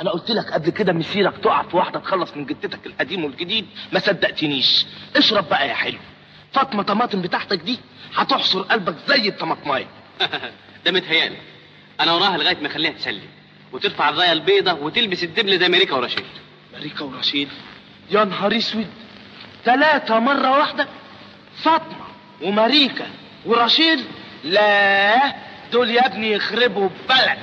انا قلت لك قبل كده مسيرك تقع في واحده تخلص من جدتك القديم والجديد ما صدقتنيش اشرب بقى يا حلو فاطمه طماطم بتاعتك دي هتحصر قلبك زي الطماطمايه ده متهيألي انا وراها لغايه ما اخليها تسلم وترفع الرايه البيضة وتلبس الدبل زي ماريكا ورشيد ماريكا ورشيد يا نهار اسود ثلاثة مرة واحدة فاطمة وماريكا ورشيد لا دول يا ابني يخربوا بلد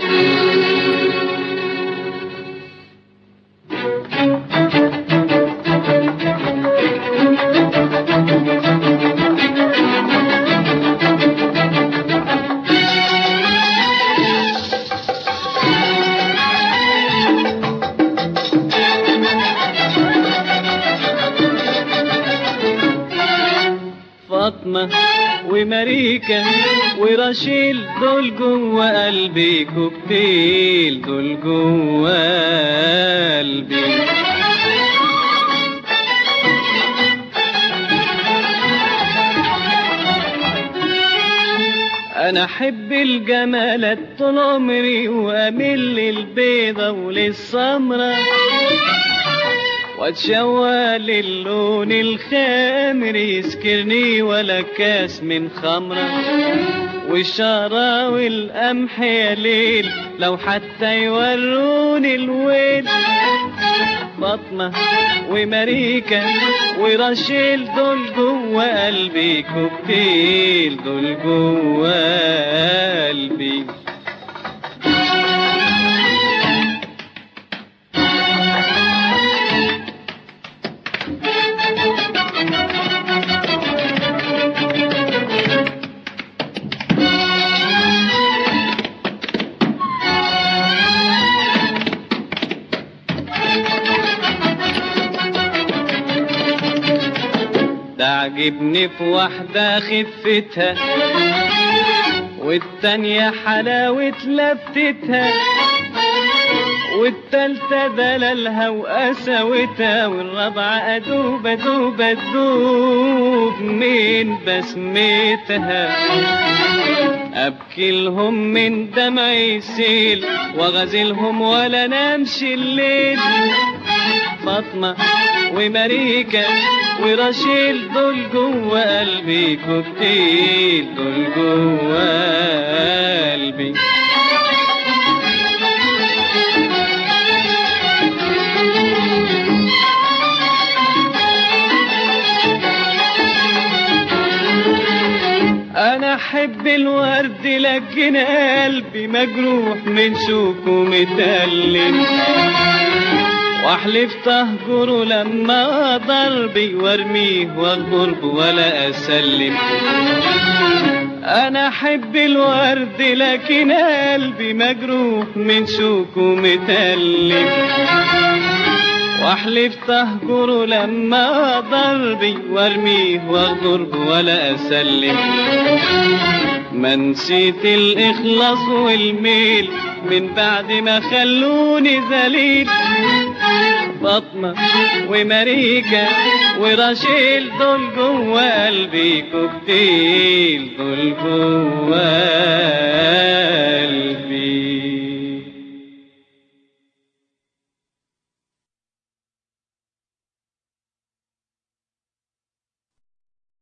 فاطمة وماريكا ورشيل دول جوا قلبي كوكتيل دول جوا قلبي انا احب الجمالات طول عمري واميل للبيضة وللسمرة واتشوى للون الخامر يسكرني ولا كاس من خمرة والشارة والقمح يا ليل لو حتى يوروني الويل فاطمة وماريكا ورشيل دول جوا قلبي كوكتيل دول جوا قلبي ده عجبني في واحدة خفتها والتانية حلاوة لفتها والتالتة دلالها وقساوتها والرابعة أدوب أدوب أدوب من بسمتها أبكي لهم من دمعي سيل وغزلهم ولا نمشي الليل فاطمة وماريكا ورشيل دول جوا قلبي كوكتيل دول جوا قلبي انا احب الورد لكن قلبي مجروح من شوك ومتألم واحلف تهجره لما ضربي وارميه واغرب ولا اسلم انا احب الورد لكن قلبي مجروح من شوك ومتألم واحلف تهجره لما ضربي وارميه واغرب ولا اسلم ما نسيت الاخلاص والميل من بعد ما خلوني ذليل فاطمة وماريكا ورشيل دول جوا قلبي كوكتيل دول جوا